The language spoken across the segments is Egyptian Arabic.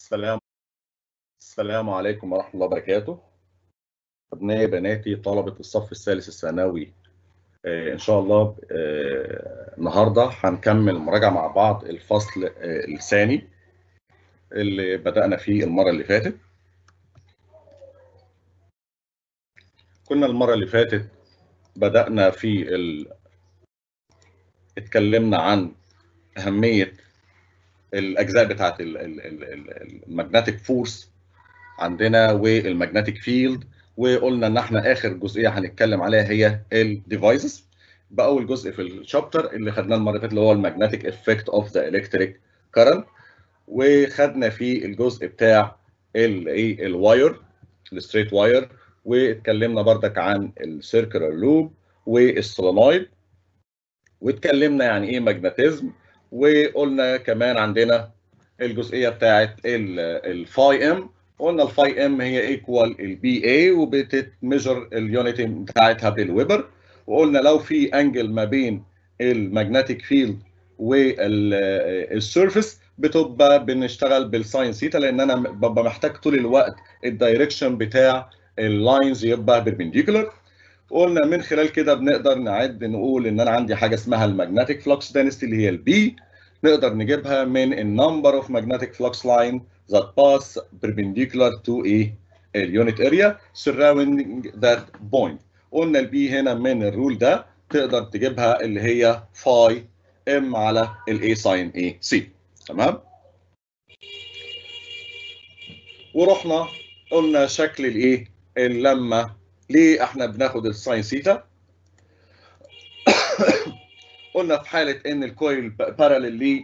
السلام السلام عليكم ورحمة الله وبركاته أبنائي بناتي طلبة الصف الثالث الثانوي آه، إن شاء الله آه، النهاردة هنكمل مراجعة مع بعض الفصل آه، الثاني اللي بدأنا فيه المرة اللي فاتت كنا المرة اللي فاتت بدأنا في ال... اتكلمنا عن أهمية الأجزاء بتاعت المagnetic فورس عندنا والمagnetic فيلد وقلنا ان احنا اخر جزئيه هنتكلم عليها هي الديفايسز باول جزء في الشابتر اللي خدناه المره اللي فاتت اللي هو المagnetic افكت اوف ذا الكتريك كارنت وخدنا فيه الجزء بتاع الايه الواير الستريت واير واتكلمنا بردك عن السيركلر لوب والسولينويد واتكلمنا يعني ايه ماجنتيزم وقلنا كمان عندنا الجزئيه بتاعت الفاي ام قلنا الفاي ام هي ايكوال البي اي وبتتميجر اليونت بتاعتها بالويبر وقلنا لو في انجل ما بين المagnetic فيلد والسيرفيس بتبقى بنشتغل بالساين ثيتا لان انا ببقى محتاج طول الوقت الدايركشن بتاع اللاينز يبقى بيربنديكولار قلنا من خلال كده بنقدر نعد نقول ان انا عندي حاجه اسمها المagnetic flux density اللي هي البي نقدر نجيبها من النمبر اوف magnetic flux line that pass perpendicular to a unit area surrounding that point قلنا البي هنا من الرول ده تقدر تجيبها اللي هي فاي ام على الاي ساين اي سي تمام ورحنا قلنا شكل الايه لما ليه احنا بناخد الساين ثيتا قلنا في حاله ان الكويل باراليل ليه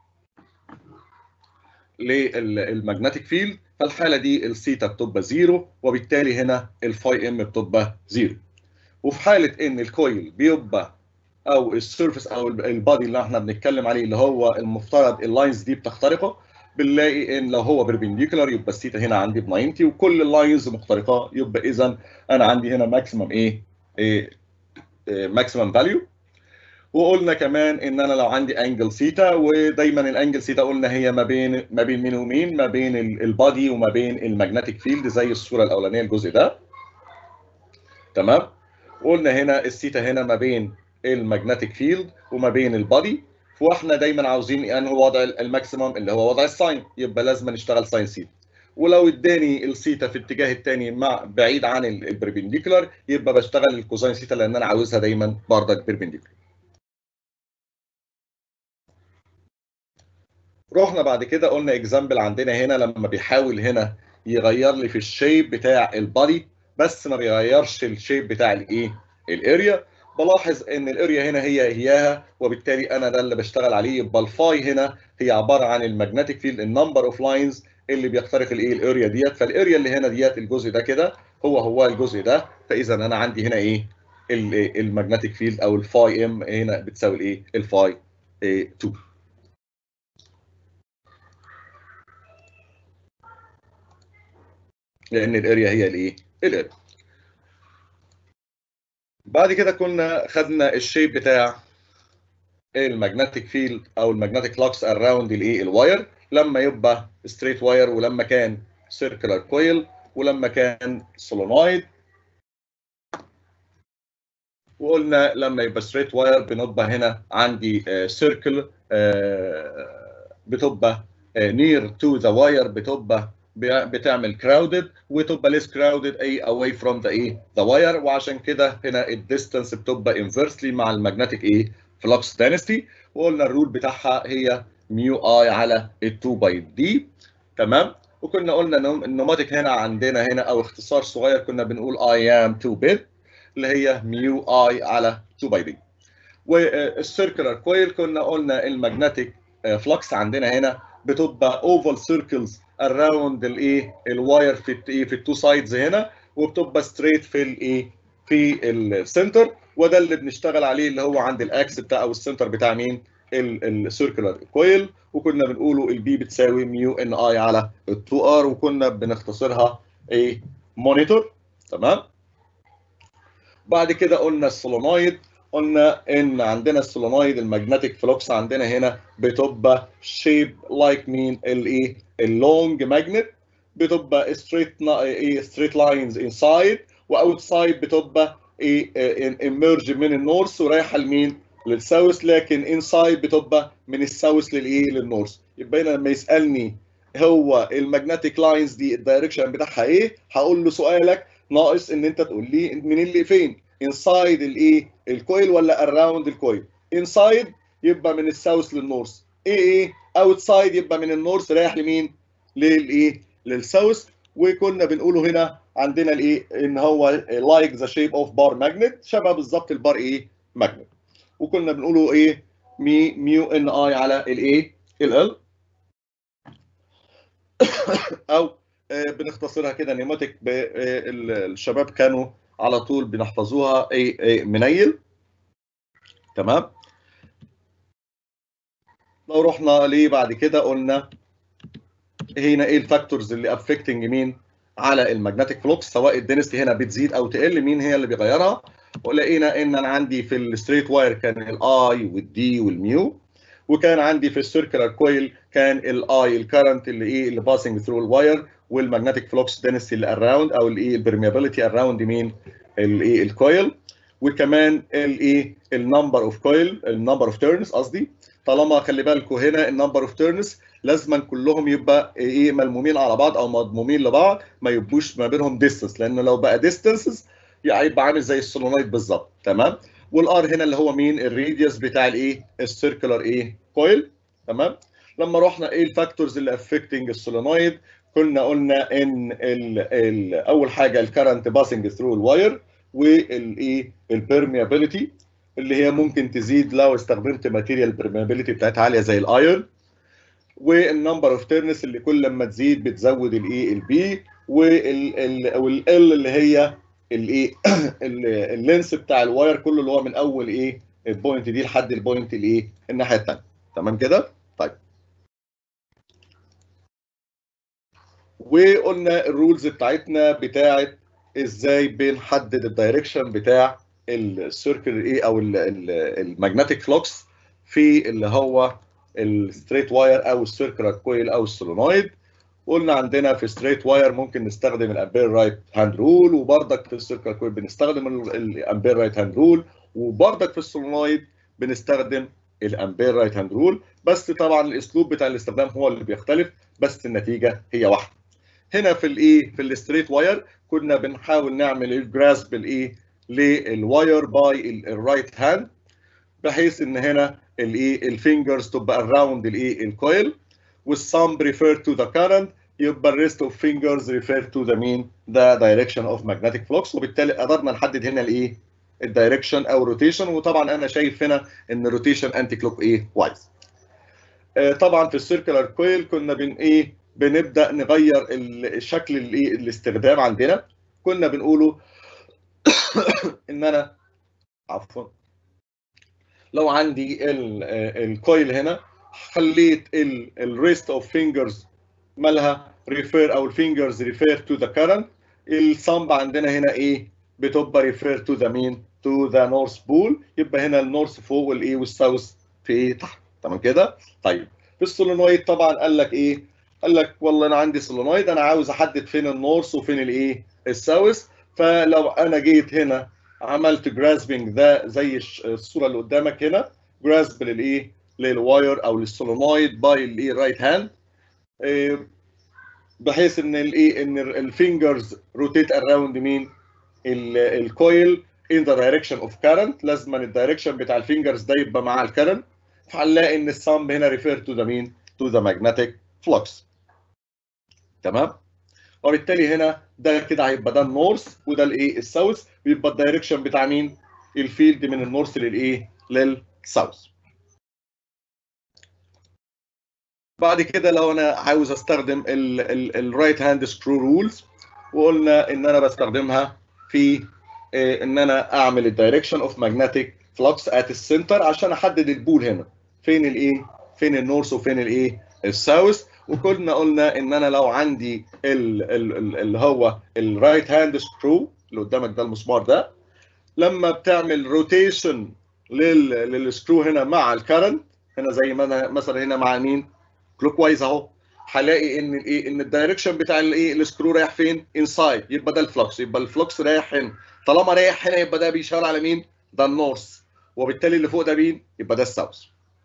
للمagnetic فيلد فالحاله دي الثيتا بتبقى زيرو وبالتالي هنا الفاي ام بتبقى زيرو وفي حاله ان الكويل بيبقى او السيرفيس او البادي اللي احنا بنتكلم عليه اللي هو المفترض اللاينز دي بتخترقه بنلاقي ان لو هو بيربنديكولار يبقى الثيتا هنا عندي ب 90 وكل اللاينز مخترقه يبقى اذا انا عندي هنا ماكسيمم ايه, إيه ماكسيمم فاليو وقلنا كمان ان انا لو عندي انجل ثيتا ودايما الانجل ثيتا قلنا هي ما بين ما بين مين ومين ما بين البادي وما بين المagnetic فيلد زي الصوره الاولانيه الجزء ده تمام قلنا هنا الثيتا هنا ما بين المagnetic فيلد وما بين البادي واحنا دايما عاوزين ان هو وضع الماكسيمم اللي هو وضع الساين يبقى لازم نشتغل ساين ثيتا ولو اداني الثيتا في الاتجاه الثاني مع بعيد عن البربنديكولار يبقى بشتغل الكوزاين ثيتا لان انا عاوزها دايما بردك بيربنديكولار رحنا بعد كده قلنا اكزامبل عندنا هنا لما بيحاول هنا يغير لي في الشيب بتاع البادي بس ما بيغيرش الشيب بتاع الايه الاريا بلاحظ ان الاريا هنا هي اياها وبالتالي انا ده اللي بشتغل عليه يبقى الفاي هنا هي عباره عن المagnetic فيلد النمبر اوف لاينز اللي بيخترق الايه الاريا ديت فالاريا اللي هنا ديت الجزء ده كده هو هو الجزء ده فاذا انا عندي هنا ايه المagnetic فيلد او الفاي ام هنا بتساوي الايه الفاي 2 لان الاريا هي الايه الاريا بعد كده كنا خدنا الشيب بتاع المagnetic فيلد او المagnetic flux اراوند الايه الواير لما يبقى ستريت واير ولما كان سيركلر كويل ولما كان سولونويد وقلنا لما يبقى ستريت واير بنبقى هنا عندي سيركل بتبقى نير تو ذا واير بتبقى بتعمل كراودد وتبقى ليس كراودد اي اواي فروم ذا ايه ذا واير وعشان كده هنا الديستانس بتبقى انفرسلي مع المagnetic ايه فلكس دانستي وقلنا الرول بتاعها هي ميو اي على ال 2 باي دي تمام وكنا قلنا النوماتيك هنا عندنا هنا او اختصار صغير كنا بنقول اي ام 2 بت اللي هي ميو اي على 2 باي دي والسيركلر كويل كنا قلنا المagnetic فلكس عندنا هنا بتبقى اوفال سيركلز اراوند الايه الواير في الايه في التو سايدز هنا وبتبقى ستريت في الايه في السنتر وده اللي بنشتغل عليه اللي هو عند الاكس بتاع او السنتر بتاع مين السيركلر كويل وكنا بنقوله البي بتساوي ميو ان اي على ال 2 ار وكنا بنختصرها ايه مونيتور تمام بعد كده قلنا السولونويد قلنا ان عندنا السولونويد الماجنتيك فلوكس عندنا هنا بتبقى شيب لايك مين الايه اللونج ماجنت بتبقى ستريت ايه ستريت لاينز انسايد واوتسايد بتبقى ايه ايمرج من النورث ورايحه لمين للساوث لكن انسايد بتبقى من الساوث للايه للنورث يبقى هنا لما يسالني هو الماجنتيك لاينز دي الدايركشن بتاعها ايه هقول له سؤالك ناقص ان انت تقول لي من اللي فين انسايد الايه الكويل ولا اراوند الكويل انسايد يبقى من الساوث للنورث ايه ايه اوتسايد يبقى من النورث رايح لمين للايه للساوث وكنا بنقوله هنا عندنا الايه ان هو لايك ذا شيب اوف بار ماجنت شبه بالظبط البار ايه ماجنت وكنا بنقوله ايه مي ميو ان اي على الايه ال او بنختصرها كده نيماتيك الشباب كانوا على طول بنحفظوها اي اي منيل تمام لو رحنا ليه بعد كده قلنا هنا ايه الفاكتورز اللي افكتنج مين على الماجنتيك فلوكس سواء الدنستي هنا بتزيد او تقل مين هي اللي بيغيرها ولقينا ان انا عندي في الستريت واير كان الاي والدي والميو وكان عندي في السيركلر كويل كان الاي الكرنت اللي ايه اللي باسنج ثرو الواير والماجنتيك فلوكس دنسيتي اللي اراوند او الايه البرميابيليتي اراوند مين الايه الكويل وكمان الايه النمبر اوف كويل النمبر اوف تيرنز قصدي طالما خلي بالكم هنا النمبر اوف تيرنز لازما كلهم يبقى ايه ملمومين على بعض او مضمومين لبعض ما يبقوش ما بينهم ديستنس لانه لو بقى ديستنسز هيبقى عامل زي السولونايد بالظبط تمام والار هنا اللي هو مين الراديوس بتاع الايه السيركلر ايه كويل تمام لما رحنا ايه الفاكتورز اللي افكتنج السولونويد كنا قلنا ان ال ال اول حاجه الكرنت باسنج ثرو الواير والايه البرميابيليتي اللي هي ممكن تزيد لو استخدمت ماتيريال برميابيليتي بتاعتها عاليه زي الايرن والنمبر اوف تيرنس اللي كل لما تزيد بتزود الايه البي والال اللي هي الايه اللينس بتاع الواير كله اللي هو من اول ايه البوينت دي لحد البوينت الايه الناحيه الثانيه تمام كده طيب وقلنا الرولز بتاعتنا بتاعت ازاي بنحدد الدايركشن بتاع السيركل ايه او الماجنتيك فلوكس في اللي هو الستريت واير او السيركلر كويل او السولونويد قلنا عندنا في ستريت واير ممكن نستخدم الامبير رايت هاند رول وبرضك في السيركلر كويل بنستخدم الامبير رايت هاند رول وبرضك في السولونويد بنستخدم الامبير رايت هاند رول بس طبعا الاسلوب بتاع الاستخدام هو اللي بيختلف بس النتيجه هي واحده هنا في الايه في الستريت واير كنا بنحاول نعمل الجراسب الايه للواير باي الرايت هاند بحيث ان هنا الايه الفينجرز تبقى اراوند الايه الكويل والثumb refer to the current يبقى الريست اوف fingers refer to the mean the direction of magnetic flux وبالتالي قدرنا نحدد هنا الايه الدايركشن او روتيشن وطبعا انا شايف هنا ان الروتيشن انتي كلوك ايه وايز آه طبعا في السيركلر كويل كنا بن ايه بنبدا نغير الشكل الايه الاستخدام عندنا كنا بنقوله ان انا عفوا لو عندي الكويل هنا خليت الريست اوف فينجرز مالها ريفير او الفينجرز ريفير تو ذا كرنت الصمب عندنا هنا ايه بتبقى ريفير تو ذا مين تو ذا نورث بول يبقى هنا النورث فوق والايه والساوث في ايه تحت تمام كده طيب في السولونويد طبعا قال لك ايه قال لك والله انا عندي سولونويد انا عاوز احدد فين النورث وفين الايه الساوث فلو انا جيت هنا عملت جراسبنج ده زي الصوره اللي قدامك هنا جراسب للايه للواير او للسولونويد باي الايه رايت هاند بحيث ان الايه ان الفينجرز روتيت اراوند مين الكويل in the direction of current لازم الدايركشن بتاع الفينجرز ده يبقى مع الكرنت فهنلاقي ان الثامب هنا ريفير تو ذا مين تو ذا magnetic flux تمام وبالتالي هنا ده كده هيبقى ده النورث وده الايه الساوث ويبقى الدايركشن بتاع مين الفيلد من النورث للايه للساوث بعد كده لو انا عاوز استخدم الرايت هاند سكرو رولز وقلنا ان انا بستخدمها في ان انا اعمل الدايركشن اوف ماجنتيك فلوكس ات السنتر عشان احدد البول هنا فين الايه فين النورث وفين الايه الساوث وكنا قلنا ان انا لو عندي اللي هو الرايت هاند سكرو اللي قدامك ده المسمار ده لما بتعمل روتيشن لل للسكرو هنا مع الكرنت هنا زي ما انا مثلا هنا مع مين كلوك وايز اهو هلاقي ان الايه ان الدايركشن بتاع الايه السكرو رايح فين انسايد يبقى ده الفلكس يبقى الفلكس رايح هنا طالما رايح هنا يبقى ده بيشاور على مين ده النورث وبالتالي اللي فوق ده مين يبقى ده الساوث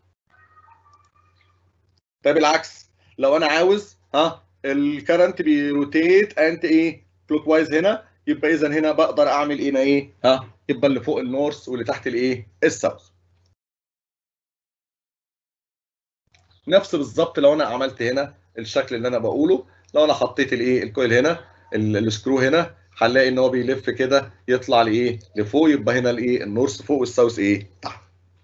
ده بالعكس لو انا عاوز ها الكرنت بيروتيت انت ايه كلوك وايز هنا يبقى اذا هنا بقدر اعمل هنا ايه ها يبقى اللي فوق النورث واللي تحت الايه الساوث نفس بالظبط لو انا عملت هنا الشكل اللي انا بقوله لو انا حطيت الايه الكويل هنا السكرو هنا هنلاقي ان هو بيلف كده يطلع لايه لفوق يبقى هنا الايه النورث فوق والساوث ايه تحت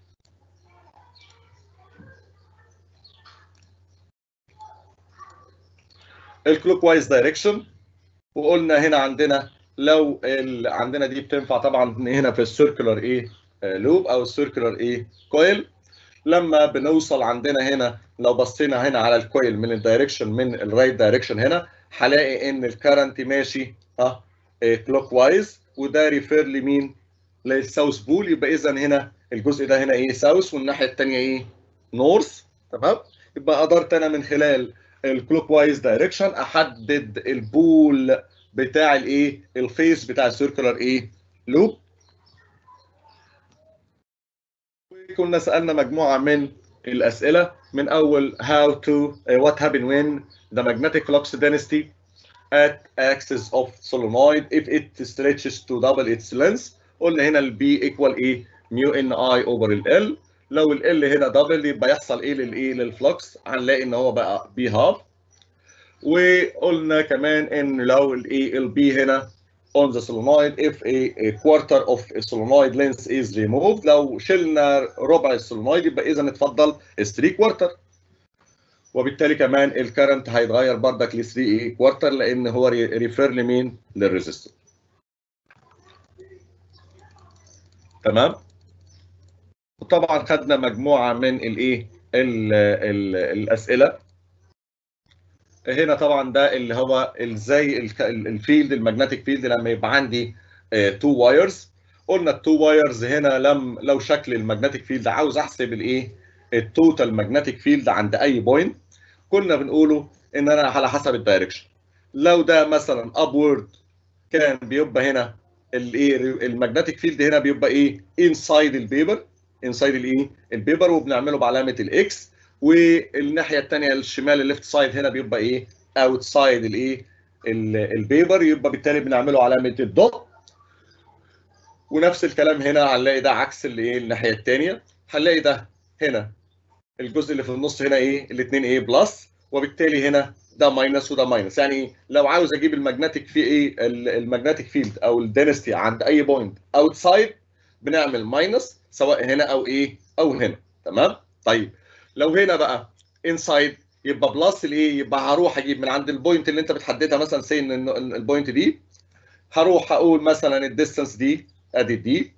الكلوك وايز دايركشن وقلنا هنا عندنا لو عندنا دي بتنفع طبعا هنا في السيركلر ايه لوب او السيركلر ايه كويل لما بنوصل عندنا هنا لو بصينا هنا على الكويل من الدايركشن من الرايت دايركشن هنا هلاقي ان الكرنت ماشي ها كلوك وايز وده ريفير لمين للساوث بول يبقى اذا هنا الجزء ده هنا ايه ساوث والناحيه الثانيه ايه نورث تمام يبقى قدرت انا من خلال الكلوك وايز دايركشن احدد البول بتاع الايه الفيس بتاع السيركلر ايه لوب كنا سالنا مجموعه من الاسئله من اول how to uh, what happen when the magnetic flux density at axis of solenoid if it stretches to double its length قلنا هنا البي equal ايه ميو ان اي اوفر ال لو ال هنا دبل يبقى يحصل ايه للايه للفلكس هنلاقي ان هو بقى بي هاف وقلنا كمان ان لو الايه البي هنا on the solenoid if a, a quarter of a solenoid length is removed لو شلنا ربع السولنويد يبقى اذا اتفضل 3 كوارتر وبالتالي كمان الكرنت هيتغير بردك ل 3 ايه كوارتر لان هو ريفير لمين للريزستور تمام وطبعا خدنا مجموعه من الايه الاسئله هنا طبعا ده اللي هو ازاي الفيلد المagnetic فيلد لما يبقى عندي تو وايرز قلنا التو وايرز هنا لم لو شكل المagnetic فيلد عاوز احسب الايه التوتال magnetic فيلد عند اي بوينت كنا بنقوله ان انا على حسب الدايركشن لو ده مثلا ابورد كان بيبقى هنا الايه المagnetic فيلد هنا بيبقى ايه انسايد البيبر انسايد الايه البيبر وبنعمله بعلامه الاكس والناحيه الثانيه الشمال الليفت سايد هنا بيبقى ايه اوتسايد الايه البيبر يبقى بالتالي بنعمله علامه الدوت ونفس الكلام هنا هنلاقي ده عكس الايه الناحيه الثانيه هنلاقي ده هنا الجزء اللي في النص هنا ايه الاثنين ايه بلس وبالتالي هنا ده ماينس وده ماينس يعني لو عاوز اجيب الماجنتيك في ايه الماجنتيك فيلد او الدينستي عند اي بوينت اوتسايد بنعمل ماينس سواء هنا او ايه او هنا تمام طيب لو هنا بقى انسايد يبقى بلس الايه يبقى هروح اجيب من عند البوينت اللي انت بتحددها مثلا سي ان البوينت دي هروح اقول مثلا الديستانس دي ادي دي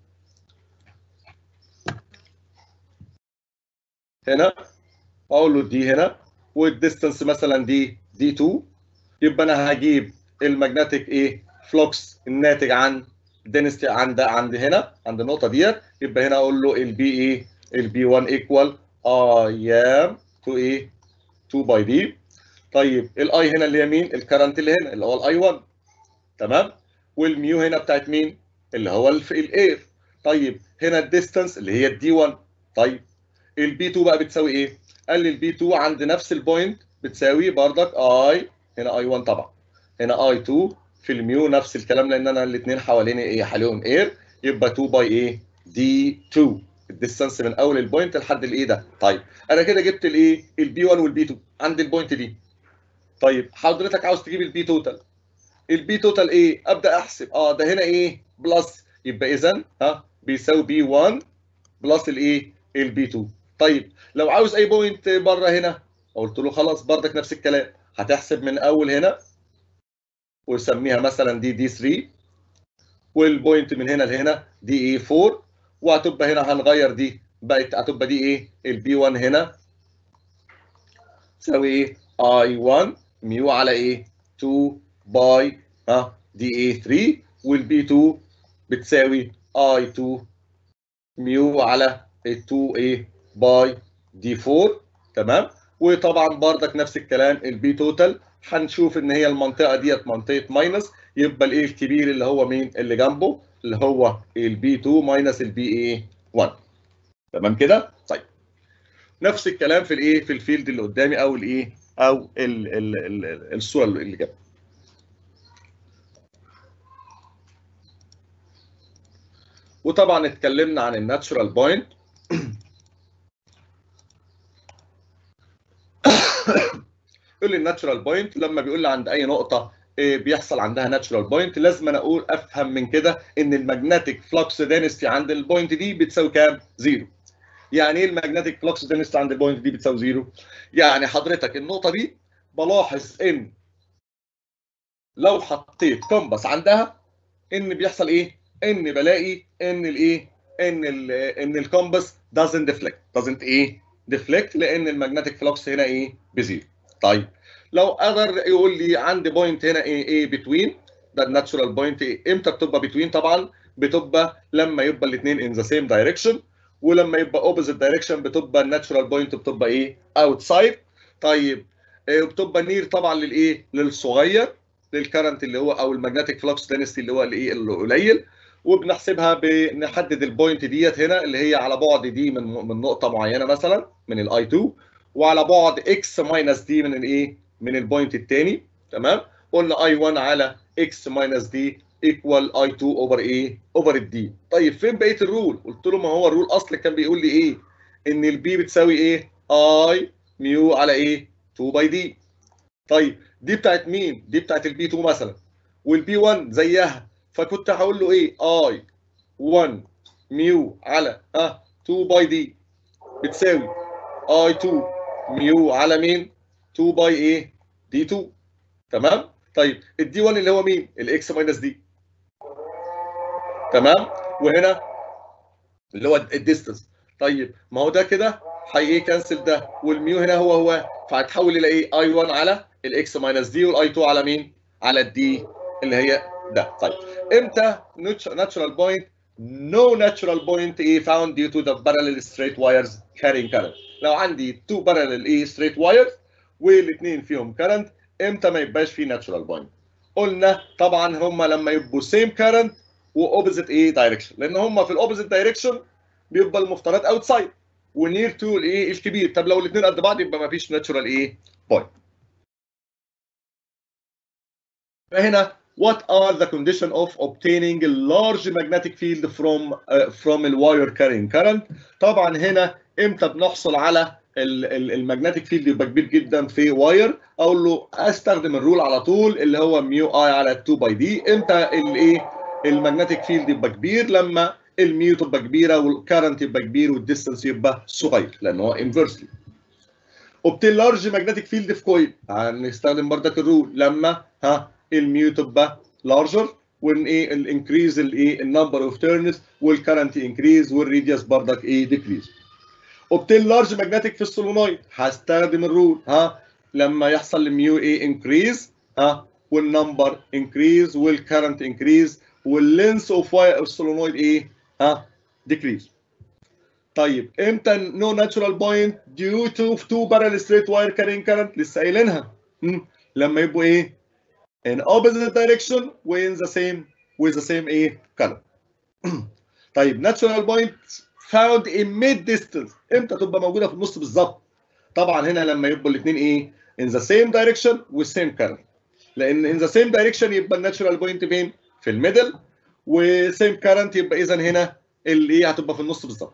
هنا اقول له دي هنا والديستانس مثلا دي دي 2 يبقى انا هجيب الماجنتيك ايه فلوكس الناتج عن دينستي عند عند هنا عند النقطه ديت يبقى هنا اقول له البي ايه البي 1 ايكوال اي ام تو ايه 2 باي دي طيب الاي هنا اللي هي مين الكرنت اللي هنا اللي هو الاي 1 تمام والميو هنا بتاعت مين اللي هو الاير طيب هنا الديستانس اللي هي الدي 1 طيب البي 2 بقى بتساوي ايه قال لي البي 2 عند نفس البوينت بتساوي بردك اي هنا اي 1 طبعا هنا اي 2 في الميو نفس الكلام لان انا الاثنين حوالين ايه حواليهم اير يبقى 2 باي ايه دي 2 الديستانس من اول البوينت لحد الايه ده طيب انا كده جبت الايه البي 1 والبي 2 عند البوينت دي طيب حضرتك عاوز تجيب البي توتال البي توتال ايه ابدا احسب اه ده هنا ايه بلس يبقى اذا ها بيساوي بي 1 بلس الايه البي 2 طيب لو عاوز اي بوينت بره هنا قلت له خلاص بردك نفس الكلام هتحسب من اول هنا وسميها مثلا دي دي 3 والبوينت من هنا لهنا دي ايه 4 وهتبقى هنا هنغير دي بقت هتبقى دي ايه البي 1 هنا تساوي ايه اي 1 ميو على ايه 2 باي ها دي ايه 3 والبي 2 بتساوي اي 2 ميو على 2 ايه باي دي 4 تمام وطبعا بردك نفس الكلام البي توتال هنشوف ان هي المنطقه ديت منطقه ماينس يبقى الايه الكبير اللي هو مين اللي جنبه اللي هو البي 2 ماينس البي ايه 1 تمام كده طيب نفس الكلام في الايه في الفيلد اللي قدامي او الايه او ال ال ال الصوره اللي جنبي وطبعا اتكلمنا عن الناتشورال بوينت يقول لي الناتشورال بوينت لما بيقول لي عند اي نقطه إيه بيحصل عندها ناتشورال بوينت لازم انا اقول افهم من كده ان الماجنتيك فلكس دينستي عند البوينت دي بتساوي كام؟ زيرو. يعني ايه الماجنتيك فلكس دينستي عند البوينت دي بتساوي زيرو؟ يعني حضرتك النقطه دي بلاحظ ان لو حطيت كومباس عندها ان بيحصل ايه؟ ان بلاقي ان الايه؟ ان ال ان الكومباس doesn't deflect doesn't ايه؟ deflect لان الماجنتيك فلكس هنا ايه؟ بزيرو. طيب لو قدر يقول لي عندي بوينت هنا ايه ايه بتوين ده الناتشورال بوينت ايه امتى بتبقى بتوين طبعا بتبقى لما يبقى الاثنين ان ذا سيم دايركشن ولما يبقى اوبوزيت دايركشن بتبقى الناتشورال بوينت بتبقى ايه اوتسايد طيب إيه بتبقى نير طبعا للايه للصغير للكرنت اللي هو او الماجنتيك فلكس دينستي اللي هو الايه القليل وبنحسبها بنحدد البوينت ديت هنا اللي هي على بعد دي من من نقطه معينه مثلا من الاي 2 وعلى بعد اكس ماينس دي من الايه من البوينت الثاني تمام قلنا اي 1 على اكس ماينس دي ايكوال اي 2 اوفر ايه اوفر الدي طيب فين بقيه الرول قلت له ما هو الرول اصلا كان بيقول لي ايه ان البي بتساوي ايه اي ميو على ايه 2 باي دي طيب دي بتاعت مين دي بتاعت البي 2 مثلا والبي 1 زيها فكنت هقول له ايه اي 1 ميو على اه 2 باي دي بتساوي اي 2 ميو على مين 2 باي ايه دي 2 تمام طيب الدي 1 اللي هو مين الاكس ماينس دي تمام وهنا اللي هو الديستنس طيب ما هو ده كده هي ايه كانسل ده والميو هنا هو هو فهتحول الى ايه اي 1 على الاكس ماينس دي والاي 2 على مين على الدي اللي هي ده طيب امتى ناتشورال بوينت no natural point A found due to the parallel straight wires carrying current لو عندي two parallel A straight wires والاثنين فيهم كارنت امتى ما يبقاش فيه ناتشورال بوينت قلنا طبعا هم لما يبقوا سيم كارنت واوبوزيت ايه دايركشن لان هم في الاوبوزيت دايركشن بيبقى المفترض اوتسايد ونير تو الايه الكبير طب لو الاثنين قد بعض يبقى ما فيش ناتشورال ايه بوينت فهنا what are the condition of obtaining a large magnetic field from uh, from a wire carrying current طبعا هنا امتى بنحصل على الماجنتيك فيلد يبقى كبير جدا في واير اقول له استخدم الرول على طول اللي هو ميو اي على 2 باي دي امتى الايه الماجنتيك فيلد يبقى كبير لما الميو تبقى كبيره والكارنت يبقى كبير والديستنس يبقى صغير لان هو انفرسلي اوبتين لارج ماجنتيك فيلد في كويل هنستخدم بردك الرول لما ها الميو تبقى لارجر وان ايه الانكريز الايه النمبر اوف تيرنز والكرنت انكريز والريديوس بردك ايه ديكريز اوبتين لارج ماجنتيك في السولونويد هستخدم الرول ها لما يحصل الميو ايه انكريز ها والنمبر انكريز والكرنت انكريز واللينس اوف السولونويد ايه ها ديكريز طيب امتى نو ناتشورال بوينت ديو تو تو بارل ستريت واير كارين كارنت لسه قايلينها لما يبقوا ايه in opposite direction وin the same with the same ايه color طيب natural point found in mid distance امتى تبقى موجوده في النص بالظبط طبعا هنا لما يبقوا الاثنين ايه in the same direction with same current لان in the same direction يبقى الناتشورال بوينت فين في الميدل وسيم كارنت يبقى اذا هنا اللي ايه هتبقى في النص بالظبط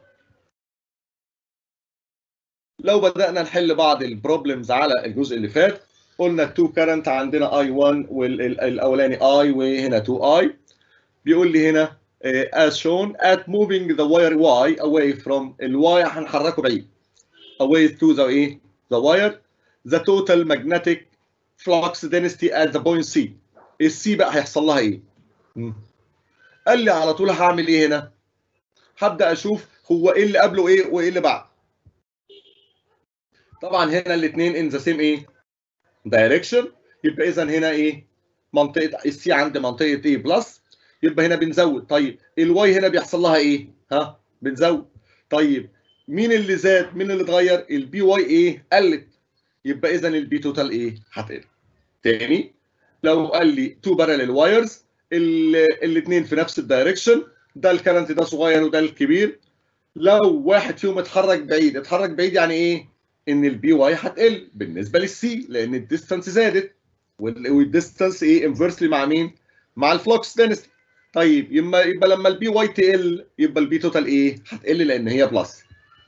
لو بدانا نحل بعض البروبلمز على الجزء اللي فات قلنا التو كارنت عندنا اي 1 والاولاني اي وهنا 2 اي بيقول لي هنا as shown at moving the wire y away from الواي هنحركه بعيد away to the ايه the wire the total magnetic flux density at the point C السي بقى هيحصل لها ايه قال لي على طول هعمل ايه هنا هبدا اشوف هو ايه اللي قبله ايه وايه اللي بعد طبعا هنا الاثنين ان ذا سيم ايه دايركشن يبقى اذا هنا ايه منطقه السي عند منطقه ايه بلس يبقى هنا بنزود طيب الواي هنا بيحصل لها ايه ها بنزود طيب مين اللي زاد مين اللي اتغير البي واي ايه قلت يبقى اذا البي توتال ايه هتقل تاني لو قال لي تو بارلل وايرز الاثنين في نفس الدايركشن ده الكرنت ده صغير وده الكبير لو واحد فيهم اتحرك بعيد اتحرك بعيد يعني ايه ان البي واي هتقل بالنسبه للسي لان الديستانس زادت والديستانس ايه انفرسلي مع مين مع الفلوكس دينستي طيب يبقى يبقى لما البي واي تقل يبقى البي توتال ايه هتقل لان هي بلس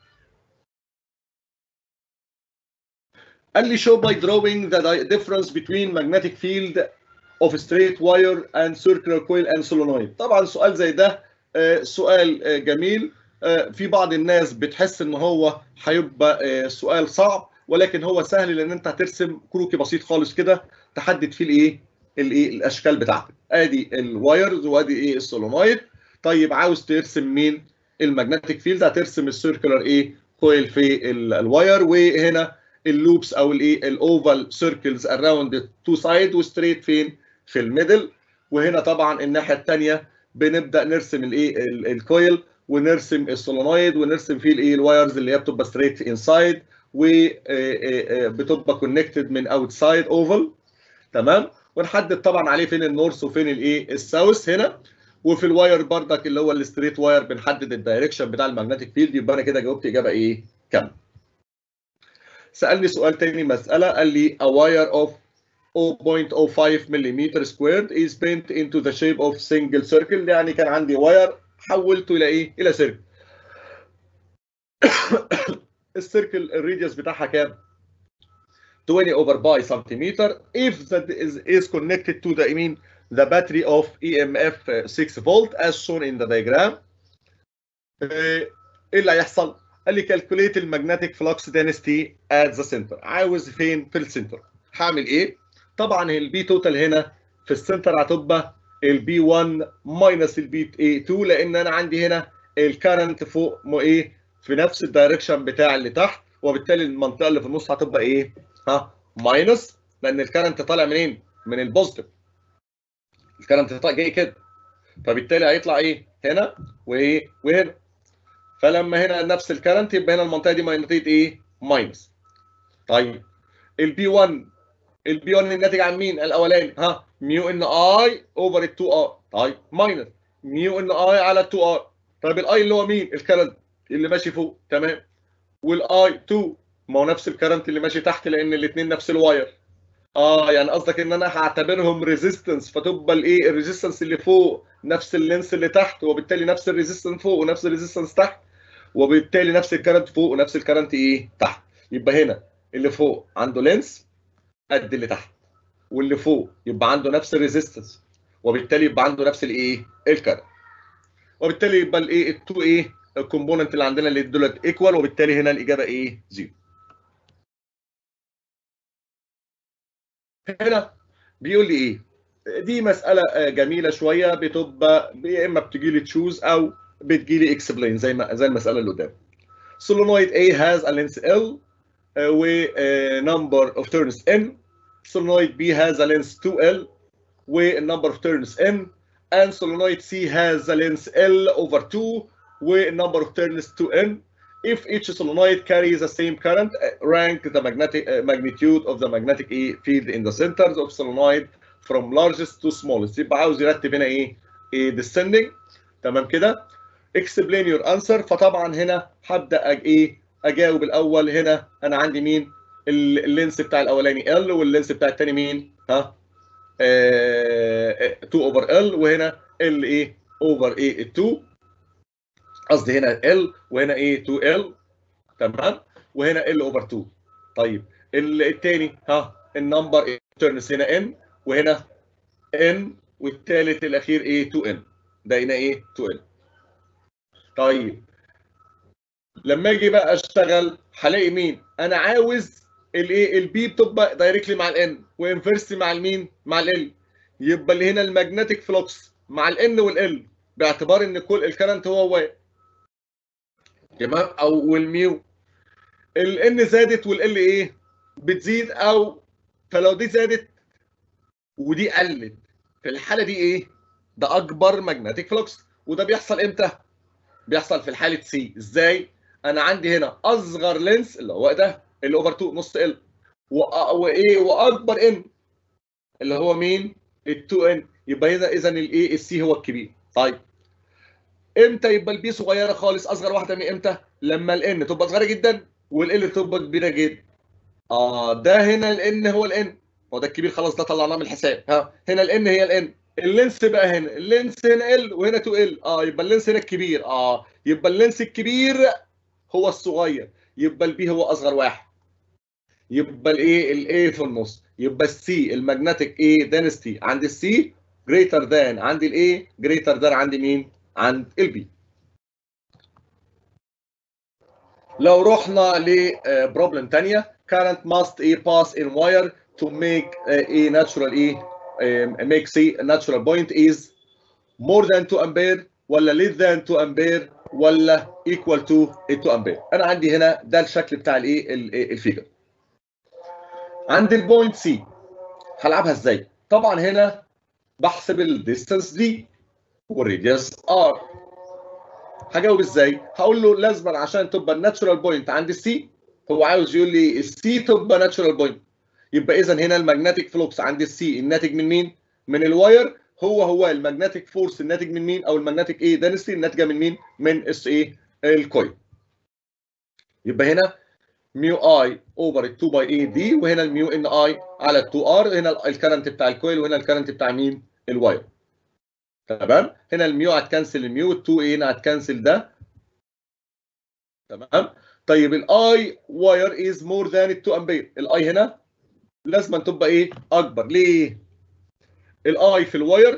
قال لي show by drawing the difference between magnetic field of straight wire and circular coil and solenoid طبعا سؤال زي ده سؤال جميل في بعض الناس بتحس ان هو هيبقى سؤال صعب ولكن هو سهل لان انت هترسم كروكي بسيط خالص كده تحدد فيه الايه الايه الاشكال بتاعتك ادي الوايرز وادي ايه السولونويد طيب عاوز ترسم مين الماجنتيك فيلد هترسم السيركلر ايه كويل في الواير وهنا اللوبس او الايه الاوفال سيركلز اراوند تو سايد وستريت فين في الميدل وهنا طبعا الناحيه الثانيه بنبدا نرسم الايه الكويل ونرسم السولونويد ونرسم فيه الايه الوايرز اللي هي بتبقى ستريت انسايد وبتبقى كونكتد من اوتسايد اوفال تمام ونحدد طبعا عليه فين النورث وفين الايه الساوث هنا وفي الواير بردك اللي هو الستريت واير بنحدد الدايركشن بتاع الماجنتيك فيلد يبقى انا كده جاوبت اجابه ايه كام سالني سؤال تاني مساله قال لي a wire of 0.05 ملم squared is bent into the shape of single circle يعني كان عندي واير حولته الى ايه الى سيركل السيركل الريديوس بتاعها كام 20 over by centimeter if that is, is connected to the I mean the battery of EMF 6 volt as shown in the diagram ايه اللي هيحصل؟ قال لي calculate المagnetic flux density at the center عاوز فين؟ في السنتر هعمل ايه؟ طبعا البي توتال هنا في السنتر هتبقى البي 1 ماينس البي 2 لان انا عندي هنا الكرنت فوق ايه؟ في نفس الدايركشن بتاع اللي تحت وبالتالي المنطقه اللي في النص هتبقى ايه؟ ها ماينس لان الكرنت طالع منين؟ من البوزيتيف الكرنت جاي كده فبالتالي هيطلع ايه؟ هنا وايه؟ وهنا فلما هنا نفس الكرنت يبقى هنا المنطقه دي ماينتيه ايه؟ ماينس طيب البي 1 البي 1 الناتج عن مين؟ الاولاني ها ميو ان اي اوفر ال 2 ار طيب ماينس ميو ان اي على 2 ار طيب الاي اللي هو مين؟ الكرنت اللي ماشي فوق تمام والاي 2 ما هو نفس الكرنت اللي ماشي تحت لان الاثنين نفس الواير اه يعني قصدك ان انا هعتبرهم ريزيستنس فتبقى الايه الريزيستنس اللي فوق نفس اللينس اللي تحت وبالتالي نفس الريزيستنس فوق ونفس الريزيستنس تحت وبالتالي نفس الكرنت فوق ونفس الكرنت ايه تحت يبقى هنا اللي فوق عنده لينس قد اللي تحت واللي فوق يبقى عنده نفس الريزيستنس وبالتالي يبقى عنده نفس الايه الكرنت وبالتالي يبقى الايه التو ايه الكومبوننت اللي عندنا اللي دولت ايكوال وبالتالي هنا الاجابه ايه زيرو هنا بيقول لي ايه دي مساله جميله شويه بتبقى يا اما بتجي لي تشوز او بتجي لي اكسبلين زي ما زي المساله اللي قدام solenoid A has a length L و number of turns N solenoid B has a length 2L و number of turns N and solenoid C has a length L over 2 و number of turns 2N if each solenoid carries the same current rank the magnetic uh, magnitude of the magnetic field in the centers of solenoid from largest to smallest يبقى عاوز يرتب هنا ايه, إيه descending تمام كده explain your answer فطبعا هنا هبدا ايه اجاوب الاول هنا انا عندي مين اللينس بتاع الاولاني ال واللينس بتاع الثاني مين ها آه 2 اوفر ال وهنا ال ايه اوفر ايه 2 قصدي هنا ال وهنا ايه 2 ال تمام وهنا ال اوفر 2 طيب الثاني ها النمبر تيرنس هنا ان وهنا ان والثالث الاخير ايه 2 ان ده هنا ايه 2 ان طيب لما اجي بقى اشتغل هلاقي مين انا عاوز الايه البي بتبقى دايركتلي مع الان وانفرسلي مع المين مع ال يبقى اللي هنا الماجنتيك فلوكس مع الان والال باعتبار ان كل الكرنت هو واحد تمام او والميو الان زادت والال ايه بتزيد او فلو دي زادت ودي قلت في الحاله دي ايه ده اكبر ماجنتيك فلوكس وده بيحصل امتى بيحصل في الحاله سي ازاي انا عندي هنا اصغر لينس اللي هو ده اللي اوفر 2 نص ال وايه واكبر ان اللي هو مين ال 2 ان يبقى هنا اذا الايه السي هو الكبير طيب امتى يبقى البي صغيره خالص اصغر واحده من امتى لما الان تبقى صغيره جدا والال تبقى كبيره جدا اه ده هنا الان هو الان هو ده الكبير خلاص ده طلعناه من الحساب ها هنا الان هي الان اللينس بقى هنا اللينس هنا ال وهنا 2 ال اه يبقى اللينس هنا الكبير اه يبقى اللينس الكبير هو الصغير يبقى البي هو اصغر واحد يبقى الايه الاي في النص يبقى السي الماجنتيك ايه دينستي عند السي جريتر ذان عند الايه جريتر ذان عند مين عند البي لو رحنا لبروبلم ثانيه current must a pass in wire to make a natural a make say a natural point is more than 2 ampere ولا less than 2 ampere ولا equal to 2 ampere انا عندي هنا ده الشكل بتاع الايه الفيجر عند البوينت سي هلعبها ازاي طبعا هنا بحسب الديستانس دي والراديوس ار هجاوب ازاي هقول له لازما عشان تبقى الناتشورال بوينت عند السي هو عاوز يقول لي السي تبقى ناتشورال بوينت يبقى اذا هنا المagnetic فلوكس عند السي الناتج من مين من الواير هو هو المagnetic فورس الناتج من مين او المagnetic ايه دنسيتي الناتجه من مين من اس ايه الكويل يبقى هنا ميو اي اوفر 2 باي اي دي وهنا الميو ان اي على 2 ار هنا الكرنت بتاع الكويل وهنا الكرنت بتاع مين الواير تمام هنا الميو هتكنسل الميو 2 اي هنا هتكنسل ده تمام طيب الاي واير از مور ذان 2 امبير الاي هنا لازم تبقى ايه اكبر ليه الاي في الواير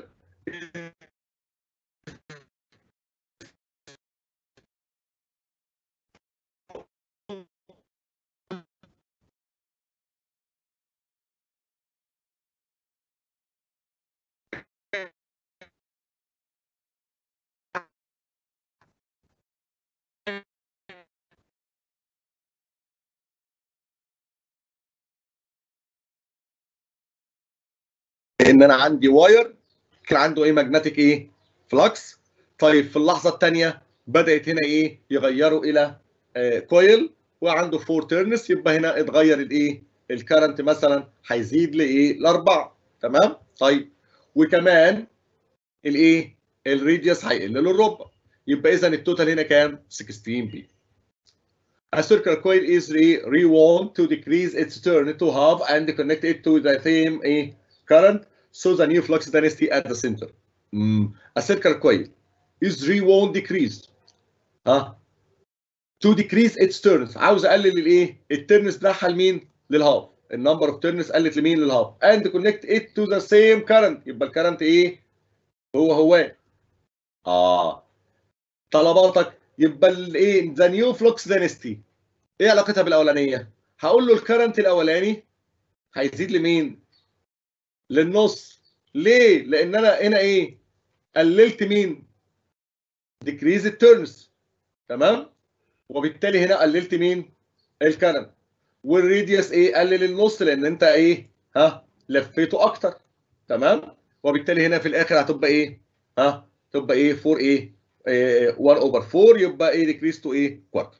ان انا عندي واير كان عنده ايه ماجنتيك ايه فلكس طيب في اللحظه الثانيه بدات هنا ايه يغيروا الى آه كويل وعنده فور تيرنس يبقى هنا اتغير الايه الكرنت مثلا هيزيد لايه لاربعه تمام طيب وكمان الايه الريديوس هيقل للربع يبقى اذا التوتال هنا كام 16 بي A circular coil is re rewound to decrease its turn to half and connect it to the same a current so the new flux density at the center. Mm. A circular coil is rewound decreased. ها to decrease its turns عاوز اقلل الايه؟ الترنس بتاعها لمين؟ للهاف. النمبر اوف ترنس قلت لمين؟ للهاف. and connect it to the same current يبقى الكرنت ايه؟ هو هو. اه طلباتك يبقى الايه؟ the new flux density ايه علاقتها بالاولانيه؟ هقول له الكرنت الاولاني هيزيد لمين؟ للنص ليه؟ لان انا هنا ايه؟ قللت مين؟ ديكريز التيرنز تمام؟ وبالتالي هنا قللت مين؟ الكرنت والريديوس ايه؟ قلل النص لان انت ايه؟ ها؟ لفيته اكتر تمام؟ وبالتالي هنا في الاخر هتبقى ايه؟ ها؟ تبقى ايه؟ 4 ايه؟ 1 اوفر 4 يبقى ايه ديكريز تو ايه؟ كوارتر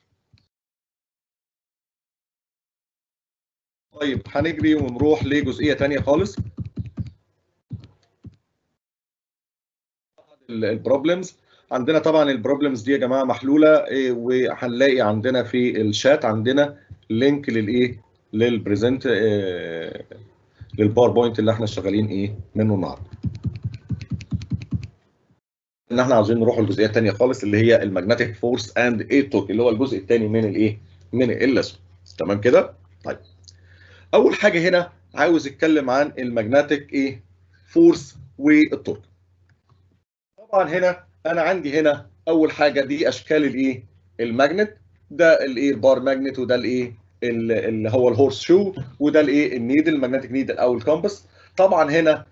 طيب هنجري ونروح لجزئيه ثانيه خالص البروبلمز عندنا طبعا البروبلمز دي يا جماعه محلوله إيه وهنلاقي عندنا في الشات عندنا لينك للايه للبريزنت إيه للباوربوينت اللي احنا شغالين ايه منه النهارده ان احنا عاوزين نروح الجزئيه الثانيه خالص اللي هي الماجنتيك فورس اند اي توك اللي هو الجزء الثاني من الايه من اللسون تمام كده طيب اول حاجه هنا عاوز اتكلم عن الماجنتيك ايه فورس والتورك طبعا هنا انا عندي هنا اول حاجه دي اشكال الايه الماجنت ده الايه البار ماجنت وده الايه اللي هو الهورس شو وده الايه النيدل الماجنتيك نيدل او الكومباس طبعا هنا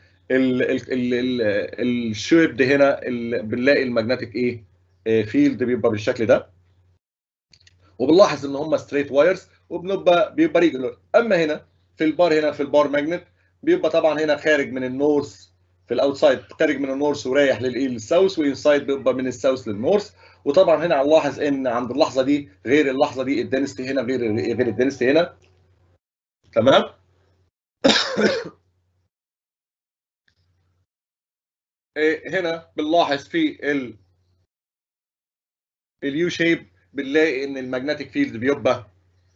الشيب ده هنا بنلاقي الماجنتيك ايه فيلد بيبقى بالشكل ده وبنلاحظ ان هم ستريت وايرز وبنبقى بيبقى ريجولار اما هنا في البار هنا في البار ماجنت بيبقى طبعا هنا خارج من النورث في الاوتسايد خارج من النورث ورايح للايه للساوث وانسايد بيبقى من الساوث للنورث وطبعا هنا هنلاحظ ان عند اللحظه دي غير اللحظه دي الدنستي هنا غير غير الدنستي هنا تمام هنا بنلاحظ في ال اليو شيب بنلاقي ان المagnetic فيلد بيبقى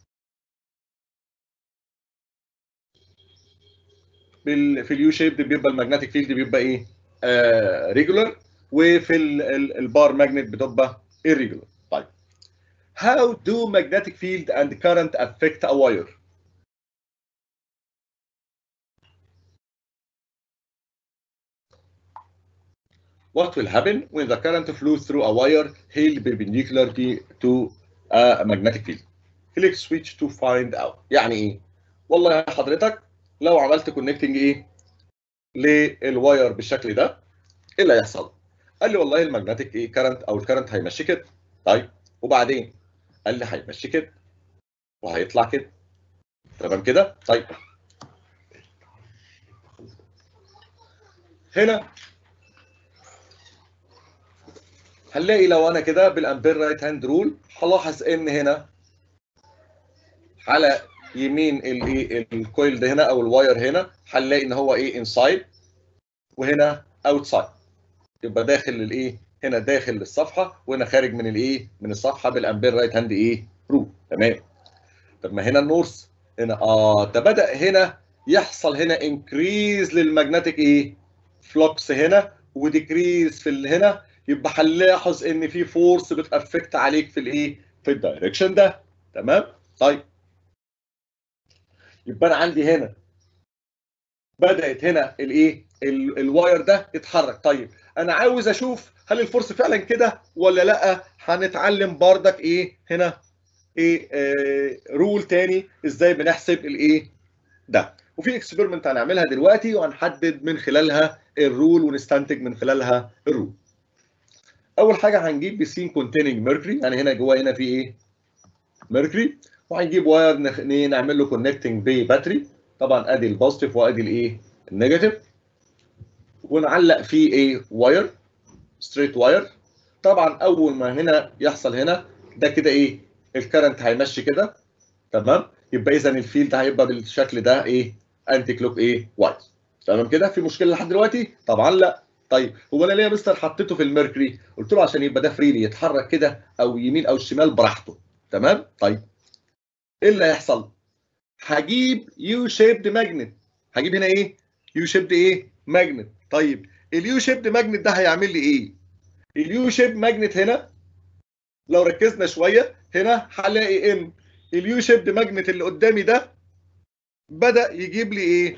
بال في اليو شيب بيبقى المagnetic فيلد بيبقى ايه؟ آه ريجولار وفي البار ماجنت بتبقى irregular. طيب How do magnetic field and current affect a wire? What will happen when the current flows through a wire held perpendicular to a magnetic field? Click switch to find out. يعني ايه؟ والله يا حضرتك لو عملت كونكتنج ايه؟ للواير بالشكل ده ايه اللي هيحصل؟ قال لي والله الماجنتيك ايه كرنت او الكرنت هيمشي كده طيب وبعدين قال لي هيمشي كده وهيطلع كده تمام كده طيب هنا هنلاقي لو انا كده بالامبير رايت هاند رول هلاحظ ان هنا على يمين الايه الكويل ده هنا او الواير هنا هنلاقي ان هو ايه انسايد وهنا اوتسايد يبقى داخل الايه هنا داخل الصفحه وهنا خارج من الايه من الصفحه بالامبير رايت هاند ايه رول تمام طب ما هنا النورث هنا اه ده بدا هنا يحصل هنا انكريز للماجنتيك ايه فلوكس هنا وديكريز في اللي هنا يبقى هنلاحظ ان في فورس بتافكت عليك في الايه في الدايركشن ده تمام طيب يبقى انا عندي هنا بدات هنا الايه الواير ده يتحرك طيب انا عاوز اشوف هل الفورس فعلا كده ولا لا هنتعلم بردك ايه هنا ايه آه رول تاني ازاي بنحسب الايه ده وفي اكسبيرمنت هنعملها دلوقتي وهنحدد من خلالها الرول ونستنتج من خلالها الرول اول حاجه هنجيب بسين كونتيننج ميركوري يعني هنا جوه هنا في ايه ميركوري وهنجيب واير نعمل له كونكتنج بباتري طبعا ادي البوزيتيف وادي الايه النيجاتيف ونعلق فيه ايه واير ستريت واير طبعا اول ما هنا يحصل هنا ده كده ايه الكرنت هيمشي كده تمام يبقى اذا الفيلد هيبقى بالشكل ده ايه انتي كلوك ايه وايز تمام كده في مشكله لحد دلوقتي طبعا لا طيب هو انا ليه يا مستر حطيته في الميركوري قلت له عشان يبقى ده فريلي يتحرك كده او يمين او شمال براحته تمام طيب ايه اللي هيحصل هجيب يو شيبد ماجنت هجيب هنا ايه يو شيبد ايه ماجنت طيب اليو شيبد ماجنت ده هيعمل لي ايه اليو شيب ماجنت هنا لو ركزنا شويه هنا هلاقي ان اليو شيبد ماجنت اللي قدامي ده بدا يجيب لي ايه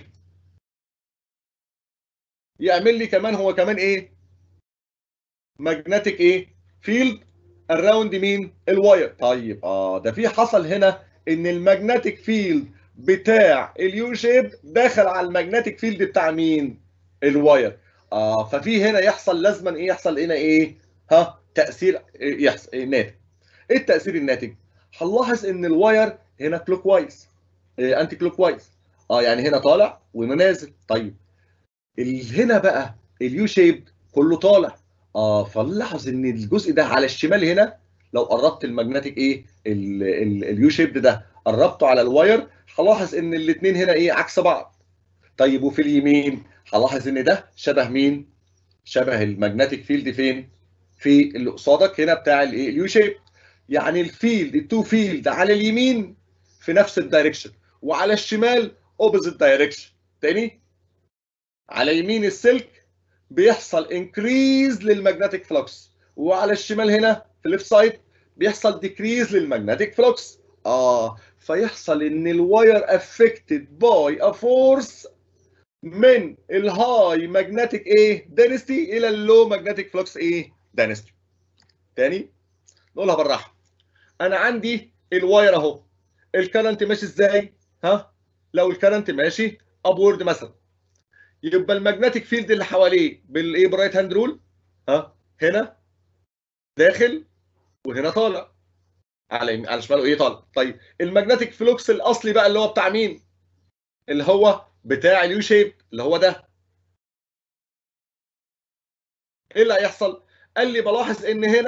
يعمل لي كمان هو كمان ايه ماجنتيك ايه فيلد اراوند مين الواير طيب اه ده في حصل هنا ان الماجنتيك فيلد بتاع اليو شيب دخل على الماجنتيك فيلد بتاع مين الواير اه ففي هنا يحصل لازما ايه يحصل هنا ايه ها تاثير يحصل إيه ناتج ايه التاثير الناتج هنلاحظ ان الواير هنا كلوك وايز إيه انتي كلوك وايز اه يعني هنا طالع وهنا نازل طيب هنا بقى اليو شيب كله طالع اه فنلاحظ ان الجزء ده على الشمال هنا لو قربت الماجنتيك ايه اليو شيب ده قربته على الواير هلاحظ ان الاثنين هنا ايه عكس بعض طيب وفي اليمين هلاحظ ان ده شبه مين شبه الماجنتيك فيلد فين في اللي قصادك هنا بتاع الايه اليو شيب يعني الفيلد التو فيلد على اليمين في نفس الدايركشن وعلى الشمال اوبوزيت دايركشن تاني على يمين السلك بيحصل انكريز للماجنتيك فلوكس وعلى الشمال هنا في الليفت سايد بيحصل ديكريز للماجنتيك فلوكس اه فيحصل ان الواير افكتد باي ا فورس من الهاي ماجنتيك ايه دينستي الى اللو ماجنتيك فلوكس ايه دينستي تاني نقولها بالراحه انا عندي الواير اهو الكرنت ماشي ازاي ها لو الكرنت ماشي ابورد مثلا يبقى الماجنتيك فيلد اللي حواليه بالايه برايت هاند رول ها هنا داخل وهنا طالع على على شماله ايه طالع طيب الماجنتيك فلوكس الاصلي بقى اللي هو بتاع مين اللي هو بتاع اليو شيب اللي هو ده ايه اللي هيحصل قال لي بلاحظ ان هنا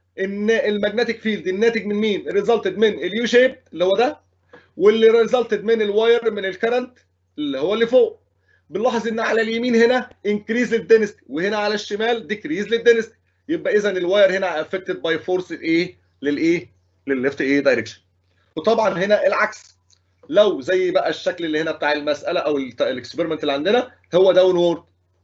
ان الماجنتيك فيلد الناتج من مين؟ ريزلتد من اليو شيب اللي هو ده واللي ريزلتد من الواير من الكرنت اللي هو اللي فوق بنلاحظ ان على اليمين هنا انكريز للدنستي وهنا على الشمال ديكريز للدنستي يبقى اذا الواير هنا افكتد باي فورس الايه للايه للليفت ايه دايركشن وطبعا هنا العكس لو زي بقى الشكل اللي هنا بتاع المساله او الاكسبيرمنت اللي عندنا هو داون وورد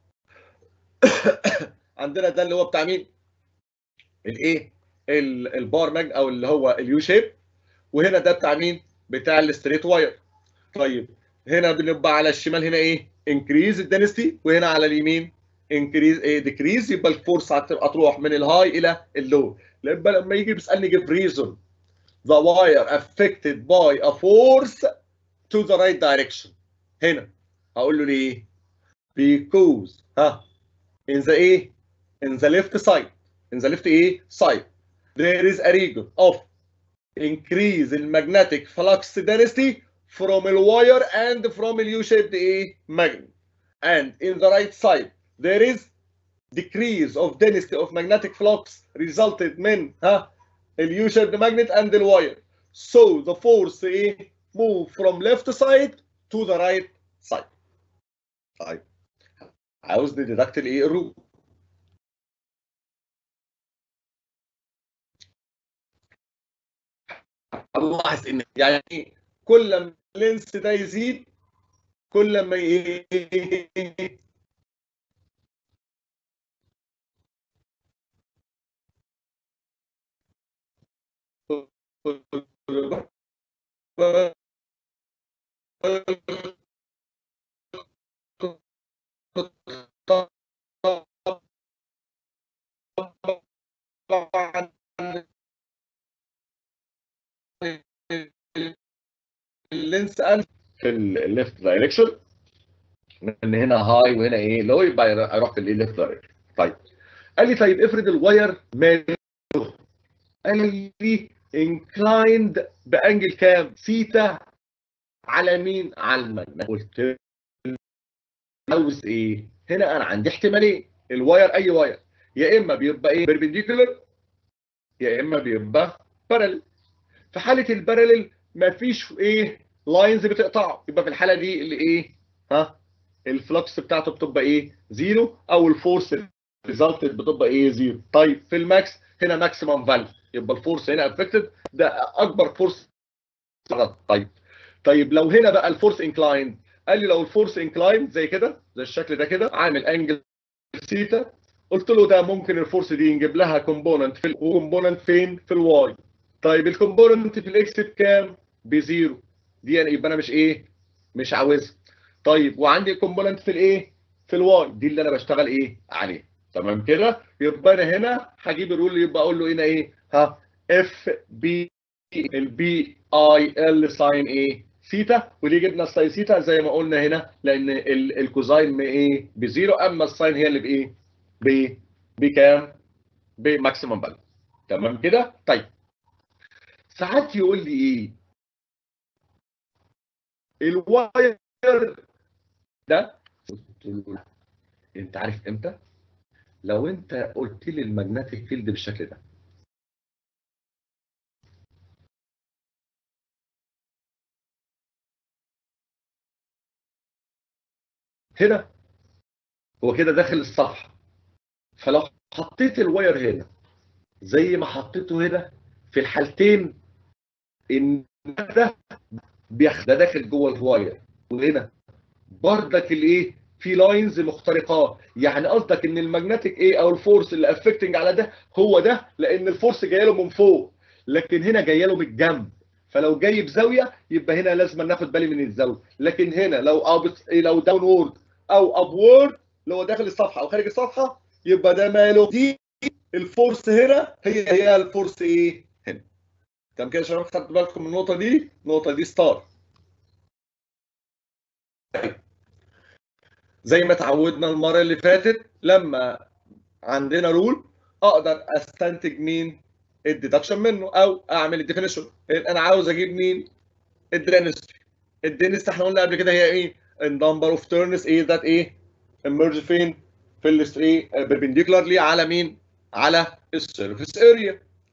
عندنا ده اللي هو بتاع مين الايه البار ماج او اللي هو اليو شيب وهنا ده بتاع مين بتاع الستريت واير طيب هنا بنبقى على الشمال هنا ايه انكريز الدنستي وهنا على اليمين انكريز ايه ديكريز يبقى الفورس هتبقى تروح من الهاي الى اللو يبقى لما يجي بيسالني جيب ريزون the wire affected by a force to the right direction هنا هقول له ليه because ها in the ايه in the left side in the left ايه side there is a region of increase in magnetic flux density from the wire and from the U-shaped ايه magnet and in the right side there is decrease of density of magnetic flux resulted من ها ال U-shaped magnet and the wire so the force ايه move from left side to the right side طيب عاوز نديدكت الايه الروت الاحظ ان يعني كل ما اللينس ده يزيد كل ما ايه اللينس قال في الليفت دايركشن ان هنا هاي وهنا ايه لو يبقى اروح في الليفت دايركشن طيب قال لي طيب افرض الواير ماله قال لي انكلايند بانجل كام ثيتا على مين على المجنة قلت له عاوز ايه هنا انا عندي احتمالين الواير اي واير يا اما بيبقى ايه بيربنديكولر يا اما بيبقى بارل في حاله البارلل مفيش ايه لاينز بتقطعه يبقى في الحاله دي اللي ايه ها الفلكس بتاعته بتبقى ايه زيرو او الفورس ريزلتد بتبقى ايه زيرو طيب في الماكس هنا ماكسيمم فاليو يبقى الفورس هنا افكتد ده اكبر فورس طيب طيب لو هنا بقى الفورس انكلايند قال لي لو الفورس انكلايند زي كده زي الشكل ده كده عامل انجل سيتا قلت له ده ممكن الفورس دي نجيب لها كومبوننت في وكومبوننت فين في الواي طيب الكومبوننت في الاكس بكام بزيرو دي يعني يبقى انا مش ايه مش عاوزها طيب وعندي كومبوننت في الايه في الواي دي اللي انا بشتغل ايه عليه تمام كده يبقى انا هنا هجيب الرول يبقى اقول له هنا ايه ها اف بي البي اي ال ساين ايه ثيتا وليه جبنا الساين ثيتا زي ما قلنا هنا لان الكوزاين ايه بزيرو اما الساين هي اللي بايه ب بكام بماكسيمم فاليو تمام كده طيب ساعات يقول لي ايه الواير ده انت عارف امتى لو انت قلت لي الماجنتيك فيلد بالشكل ده هنا هو كده داخل الصفحه فلو حطيت الواير هنا زي ما حطيته هنا في الحالتين ان ده بياخد ده داخل جوه الواير وهنا بردك الايه في لاينز مخترقاه يعني قصدك ان الماجنتيك ايه او الفورس اللي افكتنج على ده هو ده لان الفورس جايه له من فوق لكن هنا جايه له من الجنب فلو جاي بزاويه يبقى هنا لازم ناخد بالي من الزاويه لكن هنا لو أبط... لو داون وورد او اب وورد لو داخل الصفحه او خارج الصفحه يبقى ده ماله دي الفورس هنا هي هي الفورس ايه هنا تمام كده يا شباب خدتوا بالكم من النقطه دي النقطه دي ستار زي ما اتعودنا المره اللي فاتت لما عندنا رول اقدر استنتج مين الديدكشن منه او اعمل الديفينيشن انا عاوز اجيب مين الدينستري الدينستري احنا قلنا قبل كده هي ايه النمبر اوف تيرنز ايه ذات ايه emerge فين في الايه بيربنديكولارلي على مين على السيرفيس اريا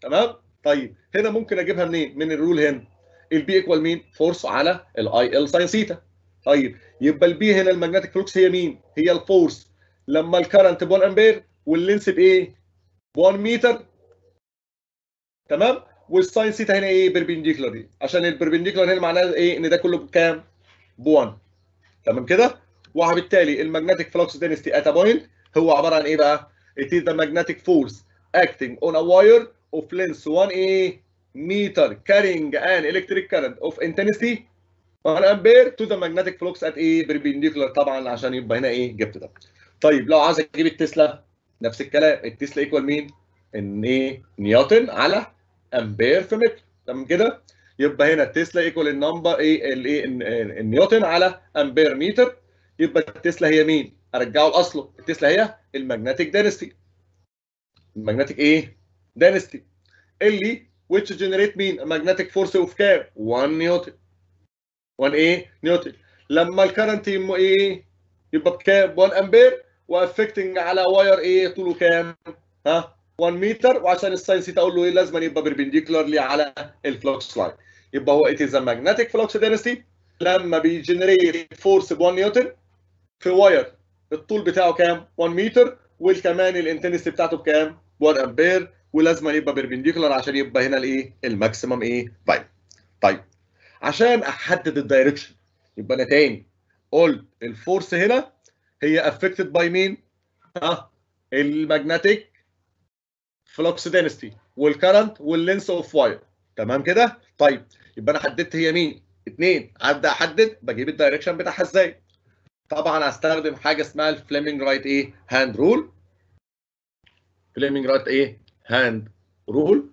تمام طيب هنا ممكن اجيبها منين من الرول هنا البي ايكوال مين فورس على الاي ال ساين ثيتا طيب يبقى البي هنا المagnetic فلوكس هي مين هي الفورس لما الكرنت ب 1 امبير واللينس بايه ب 1 متر تمام والساين ثيتا هنا ايه بيربنديكولار عشان البربنديكولار هنا معناه ايه ان ده كله بكام ب 1 تمام كده وبالتالي المagnetic flux density at a point هو عباره عن ايه بقى it is the magnetic force acting on a wire of length 1 ايه meter carrying an electric current of intensity 1 ampere to the magnetic flux at ايه perpendicular طبعا عشان يبقى هنا ايه جبت ده طيب لو عايز اجيب التسلا نفس الكلام التسلا ايكوال مين ان ايه نيوتن على امبير في متر تمام كده يبقى هنا التسلا ايكوال النمبر ايه الايه النيوتن على امبير متر يبقى التسلا هي مين ارجعه لاصله التسلا هي المagnetic density المagnetic ايه density اللي which generate مين magnetic force of كام 1 نيوتن 1 ايه نيوتن لما الكرنت يم ايه يبقى بكام 1 امبير وافكتنج على واير ايه طوله كام ها 1 متر وعشان الساين ثيتا اقول له ايه لازم يبقى بيربنديكولارلي على الفلوكس لاين يبقى هو it is a magnetic flux density لما بيجنريت فورس ب 1 نيوتن في واير الطول بتاعه كام 1 متر والكمان الانتنسيتي بتاعته بكام 1 امبير ولازم يبقى بيربنديكولار عشان يبقى هنا الايه الماكسيمم ايه طيب طيب عشان احدد الدايركشن يبقى انا تاني قلت الفورس هنا هي افكتد باي مين ها المagnetic flux density والكرنت واللينس اوف واير تمام كده طيب يبقى انا حددت هي مين اثنين ابدا احدد بجيب الدايركشن بتاعها ازاي طبعا هستخدم حاجه اسمها الفليمنج رايت ايه هاند رول فليمنج رايت ايه هاند رول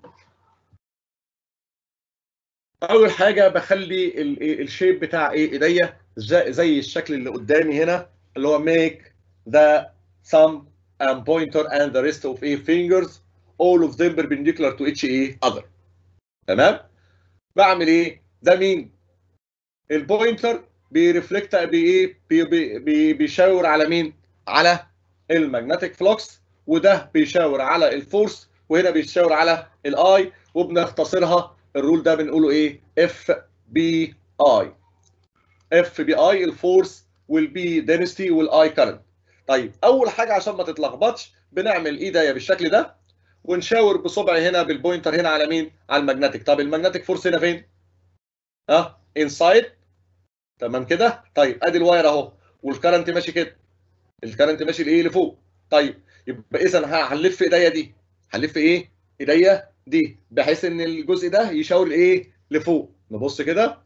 اول حاجه بخلي الشيب بتاع ايه ايديا زي الشكل اللي قدامي هنا اللي هو make the thumb and pointer and the rest of a fingers all of them perpendicular to each ايه other تمام بعمل ايه ده مين البوينتر بيرفلكت بايه بي بي بي بيشاور على مين على المagnetic فلوكس وده بيشاور على الفورس وهنا بيشاور على الاي وبنختصرها الرول ده بنقوله ايه اف بي اي اف بي اي الفورس والبي دينستي والاي كارنت طيب اول حاجه عشان ما تتلخبطش بنعمل ايديا بالشكل ده ونشاور بصبعي هنا بالبوينتر هنا على مين على المagnetic طب المagnetic فورس هنا فين ها انسايد تمام كده طيب ادي الواير اهو والكرنت ماشي كده الكرنت ماشي لايه لفوق طيب يبقى اذا هنلف ايديا دي هنلف ايه ايديا دي بحيث ان الجزء ده يشاور ايه لفوق نبص كده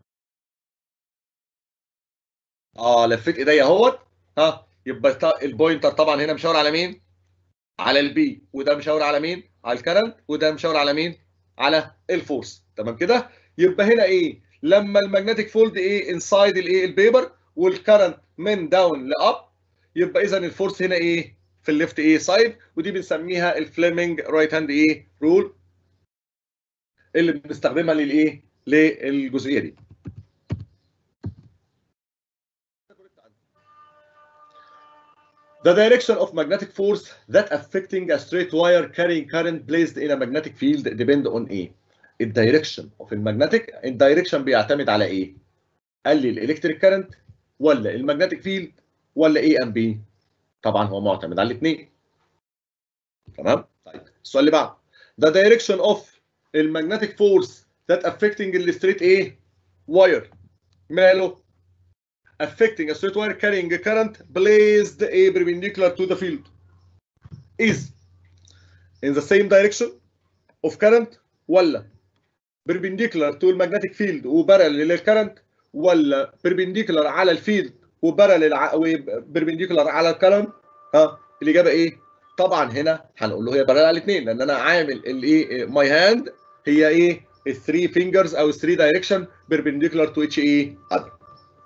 اه لفيت ايديا اهوت ها يبقى البوينتر طبعا هنا مشاور على مين على البي وده مشاور على مين على الكرنت وده مشاور على مين على الفورس تمام كده يبقى هنا ايه لما المagnetic فولد ايه انسايد الايه البيبر والكرنت من داون لاب يبقى اذا الفورس هنا ايه في الليفت ايه سايد ودي بنسميها الفليمنج رايت هاند ايه رول اللي بنستخدمها للايه للجزئيه دي The direction of magnetic force that affecting a straight wire carrying current placed in a magnetic field depend on ايه؟ الدايركشن اوف المagnetic الدايركشن بيعتمد على ايه؟ قال لي الالكتريك كارنت ولا المagnetic فيلد ولا ايه ام بي؟ طبعا هو معتمد على الاثنين. تمام؟ طيب السؤال اللي بعده The direction of المagnetic force that affecting the straight ايه؟ wire ماله؟ affecting a straight wire carrying a current placed a perpendicular to the field is in the same direction of current ولا perpendicular to المagnetic field وبارل للكرنت ولا perpendicular على الفيلد وبارل perpendicular على الكرنت ها الاجابه ايه؟ طبعا هنا هنقول له هي بارل على الاثنين لان انا عامل الايه ماي هاند هي ايه؟ الثري فينجرز او الثري دايركشن perpendicular to each ايه؟ other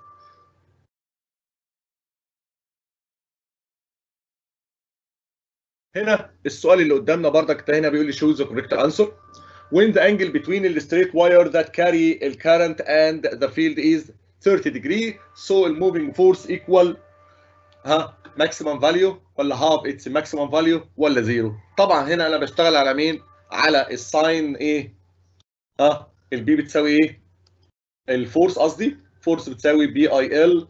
هنا السؤال اللي قدامنا بردك هنا بيقول لي choose the correct answer when the angle between the straight wire that carry the current and the field is 30 degree so the moving force equal ها maximum value ولا half its maximum value ولا zero طبعا هنا انا بشتغل على مين على الساين ايه اه البي بتساوي ايه الفورس قصدي فورس بتساوي بي اي ال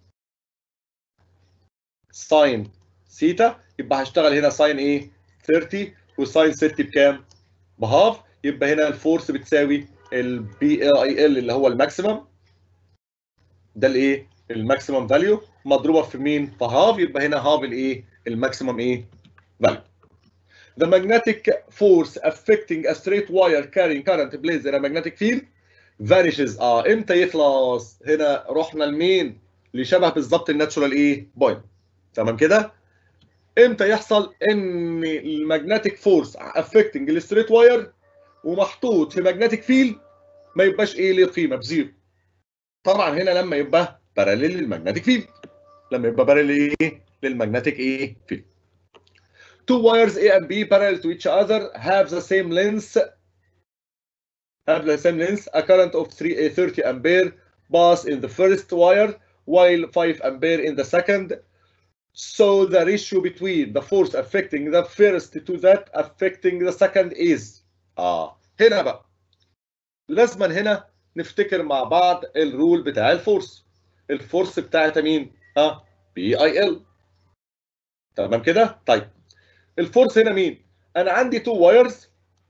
ساين سيتا يبقى هشتغل هنا ساين ايه 30 وساين 30 بكام بهاف يبقى هنا الفورس بتساوي البي اي ال اللي هو الماكسيمم ده الايه الماكسيمم فاليو مضروبه في مين في هاف يبقى هنا هاف الايه الماكسيمم ايه فاليو The magnetic force affecting a straight wire carrying current placed in a magnetic field vanishes اه امتى يخلص هنا رحنا لمين لشبه بالظبط الناتشورال ايه بوينت تمام كده امتى يحصل ان المagnetic فورس affecting الستريت واير ومحطوط في magnetic فيلد ما يبقاش ايه ليه قيمه بزيرو طبعا هنا لما يبقى باراليل للمagnetic فيلد لما يبقى باراليل ايه للمagnetic ايه فيلد two wires A and B parallel to each other have the same length have the same length a current of 3 30 ampere pass in the first wire while 5 ampere in the second so the ratio between the force affecting the first to that affecting the second is اه هنا بقى لازما هنا نفتكر مع بعض الرول بتاع الفورس الفورس بتاعت مين ها بي اي ال تمام كده طيب الفورس هنا مين انا عندي تو وايرز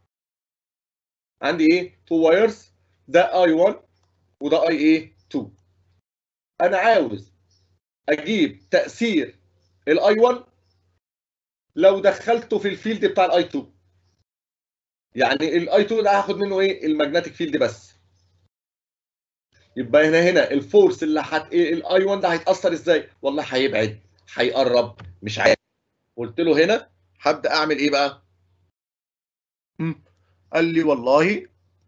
عندي ايه تو وايرز ده اي 1 وده اي ايه 2 انا عاوز اجيب تاثير الاي 1 لو دخلته في الفيلد بتاع الاي 2 يعني الاي 2 ده هاخد منه ايه الماجنتيك فيلد بس يبقى هنا هنا الفورس اللي هت ايه الاي 1 ده هيتاثر ازاي والله هيبعد هيقرب مش عارف قلت له هنا هبدا اعمل ايه بقى مم. قال لي والله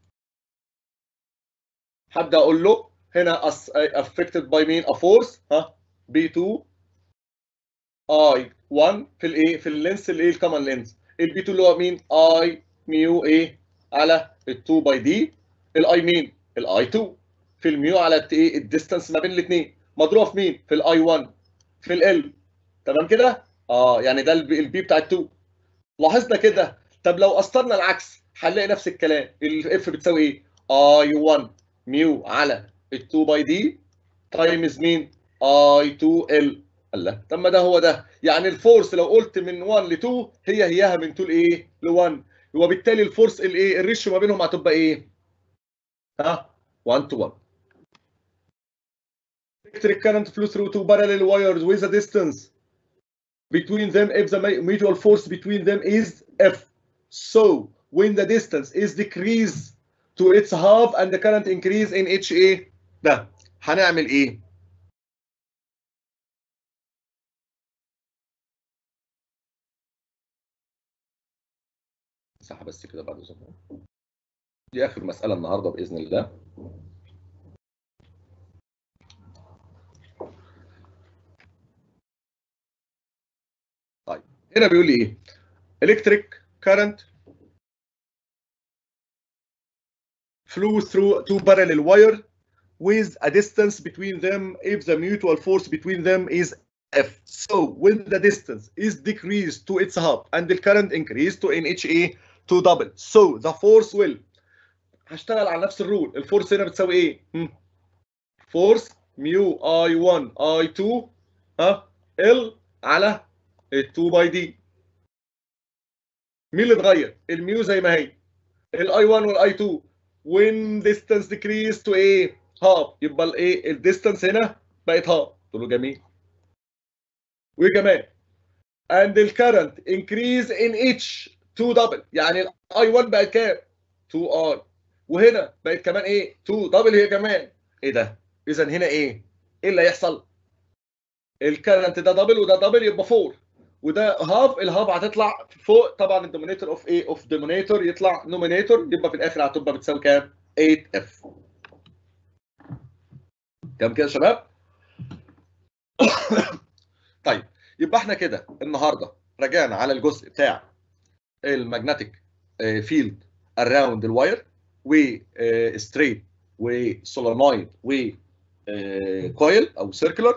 هبدا اقول له هنا affected by مين a force ها B2 I1 في الايه في اللينس الايه الكومن لينس البي 2 اللي هو مين I ميو ايه على ال 2 باي دي الاي مين الاي 2 في الميو على ايه الديستانس ما بين الاثنين مضروبه في مين في الاي 1 في ال تمام كده اه يعني ده البي بتاع ال 2 لاحظنا كده طب لو قسطرنا العكس هنلاقي نفس الكلام الاف بتساوي ايه اي 1 ميو على ال 2 باي دي تايمز مين اي 2 ال الله طب ما ده هو ده يعني الفورس لو قلت من 1 ل 2 هي هيها من 2 لايه ل 1 وبالتالي الفورس الايه الريشيو ما بينهم هتبقى ايه ها 1 to 1 electric current flows through two parallel wires with a distance between them if the mutual force between them is F. So when the distance is decreased to its half and the current increase in HA ده هنعمل ايه؟ مساحة بس كده بعد اذنكم. دي اخر مسألة النهارده بإذن الله. طيب هنا بيقول لي ايه؟ electric current flew through two parallel wire with a distance between them if the mutual force between them is F. So when the distance is decreased to its half and the current increased to NHA to double. So the force will هشتغل على نفس الرول الفورس هنا بتساوي ايه؟ فورس ميو اي 1 اي 2 ها ال على ال 2 باي دي مين اللي اتغير؟ الميو زي ما هي الاي 1 والاي 2 when distance decrease to ايه؟ هاف يبقى الايه؟ الديستانس هنا بقت هاف قلت له جميل وكمان and the current increase in each 2 double يعني الاي 1 بقت كام؟ 2 اي وهنا بقت كمان ايه؟ 2 دبل هي كمان ايه ده؟ اذا هنا ايه؟ ايه اللي هيحصل؟ الكرنت ده دبل وده دبل يبقى 4 وده هاف الهاف هتطلع فوق طبعا الدومينيتور اوف ايه؟ اوف دومينيتور يطلع نومينيتور يبقى في الاخر هتبقى بتساوي كام؟ 8 اف كام كده يا شباب؟ طيب يبقى احنا كده النهارده رجعنا على الجزء بتاع الماجنتيك فيلد اراوند الواير وستريت وسولونويد وكويل او سيركلر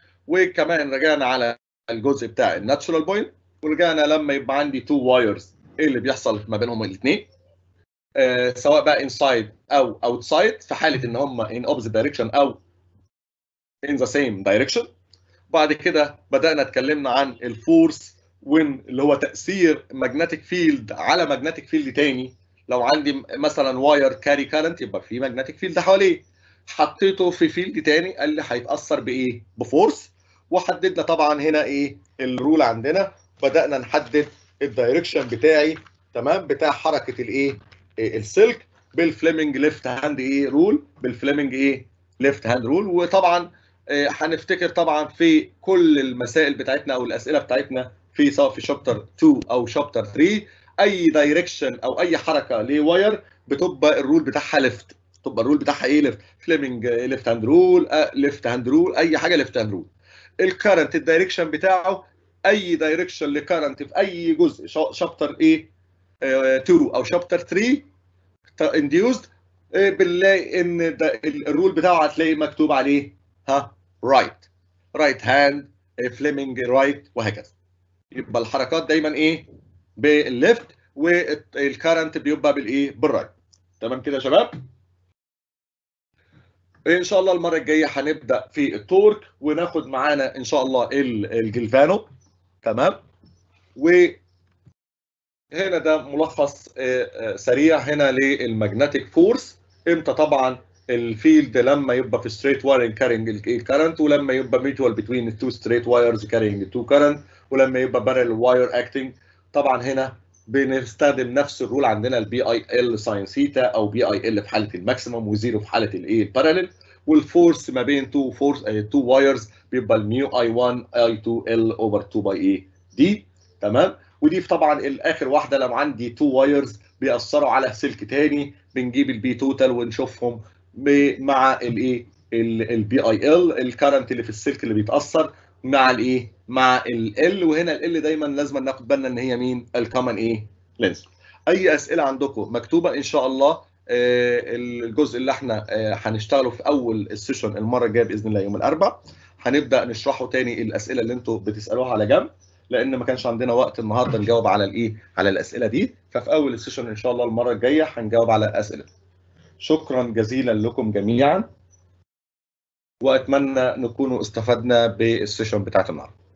وكمان رجعنا على الجزء بتاع الناتشورال بوينت ورجعنا لما يبقى عندي تو وايرز ايه اللي بيحصل ما بينهم الاثنين آه سواء بقى انسايد او اوتسايد في حاله ان هم ان اوبزيت دايركشن او in the same direction بعد كده بدأنا اتكلمنا عن الفورس وين اللي هو تأثير ماجنتيك فيلد على ماجنتيك فيلد تاني لو عندي مثلا واير كاري كارنت يبقى في ماجنتيك فيلد حواليه حطيته في فيلد تاني قال لي هيتأثر بإيه؟ بفورس وحددنا طبعا هنا إيه الرول عندنا بدأنا نحدد الدايركشن بتاعي تمام بتاع حركة الإيه؟ السلك بالفليمنج ليفت هاند إيه رول بالفليمنج إيه؟ ليفت هاند رول وطبعا هنفتكر طبعا في كل المسائل بتاعتنا او الاسئله بتاعتنا في سواء في شابتر 2 او شابتر 3 اي دايركشن او اي حركه لواير بتبقى الرول بتاعها ليفت تبقى الرول بتاعها ايه ليفت فليمنج ليفت هاند رول ليفت هاند رول اي حاجه ليفت هاند رول الكرنت الدايركشن بتاعه اي دايركشن لكرنت في اي جزء شابتر ايه 2 او شابتر 3 انديوزد بنلاقي ان الرول بتاعه هتلاقي مكتوب عليه ها رايت رايت هاند فليمنج رايت وهكذا يبقى الحركات دايما ايه بالليفت والكرنت بيبقى بالايه بالرايت تمام كده يا شباب ان شاء الله المره الجايه هنبدا في التورك وناخد معانا ان شاء الله الجلفانو تمام و هنا ده ملخص سريع هنا للمagnetic فورس امتى طبعا الفيلد لما يبقى في ستريت وايرنج كارينج الكرنت ولما يبقى ميوتوال بتوين التو ستريت وايرز كارينج التو كرنت ولما يبقى بارل واير اكتنج طبعا هنا بنستخدم نفس الرول عندنا البي اي ال ساين ثيتا او بي اي ال في حاله الماكسيمم وزيرو في حاله الايه البارالل والفورس ما بين تو فورس تو وايرز بيبقى الميو اي 1 اي 2 ال اوفر 2 باي اي دي تمام ودي طبعا الاخر واحده لو عندي تو وايرز بيأثروا على سلك تاني بنجيب البي توتال ونشوفهم مع الايه البي اي ال الكرنت اللي في السلك اللي بيتاثر مع الايه مع ال وهنا ال دايما لازم ناخد بالنا ان هي مين الكومن ايه لينس اي اسئله عندكم مكتوبه ان شاء الله الجزء اللي احنا هنشتغله في اول السيشن المره الجايه باذن الله يوم الاربعاء هنبدا نشرحه تاني الاسئله اللي انتم بتسالوها على جنب لان ما كانش عندنا وقت النهارده نجاوب على الايه على الاسئله دي ففي اول السيشن ان شاء الله المره الجايه هنجاوب على الاسئله شكرا جزيلا لكم جميعا واتمنى نكونوا استفدنا بالسيشن بتاعت النهارده